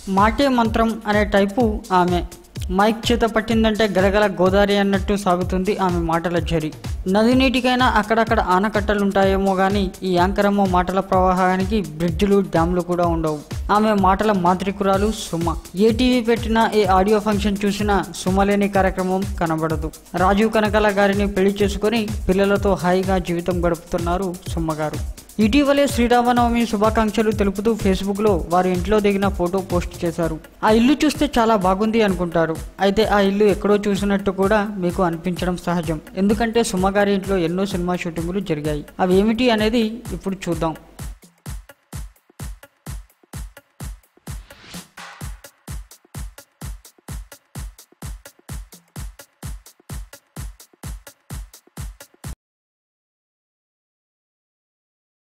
మాటే మంత్రం అనే టైపు ఆమె మైక్ చేత పట్టిందంటే గలగల గోదావరి అన్నట్టు సాగుతుంది ఆమె మాటల జరి నది నీటికైనా అక్కడక్కడ ఆనకట్టలుంటాయేమో కానీ ఈ యాంకరమ్మ మాటల ప్రవాహానికి బ్రిడ్జిలు డ్యామ్లు కూడా ఉండవు ఆమె మాటల మాంత్రికురాలు సుమ ఏ టీవీ పెట్టినా ఏ ఆడియో ఫంక్షన్ చూసినా సుమ లేని కార్యక్రమం కనబడదు రాజీవ్ కనకాల గారిని పెళ్లి చేసుకొని పిల్లలతో హాయిగా జీవితం గడుపుతున్నారు సుమ గారు ఇటీవలే శ్రీరామనవమి శుభాకాంక్షలు తెలుపుతూ ఫేస్బుక్లో వారి ఇంట్లో దిగిన ఫోటో పోస్ట్ చేశారు ఆ ఇల్లు చూస్తే చాలా బాగుంది అనుకుంటారు అయితే ఆ ఇల్లు ఎక్కడో చూసినట్టు కూడా మీకు అనిపించడం సహజం ఎందుకంటే సుమ గారి ఇంట్లో ఎన్నో సినిమా షూటింగులు జరిగాయి అవి ఏమిటి అనేది ఇప్పుడు చూద్దాం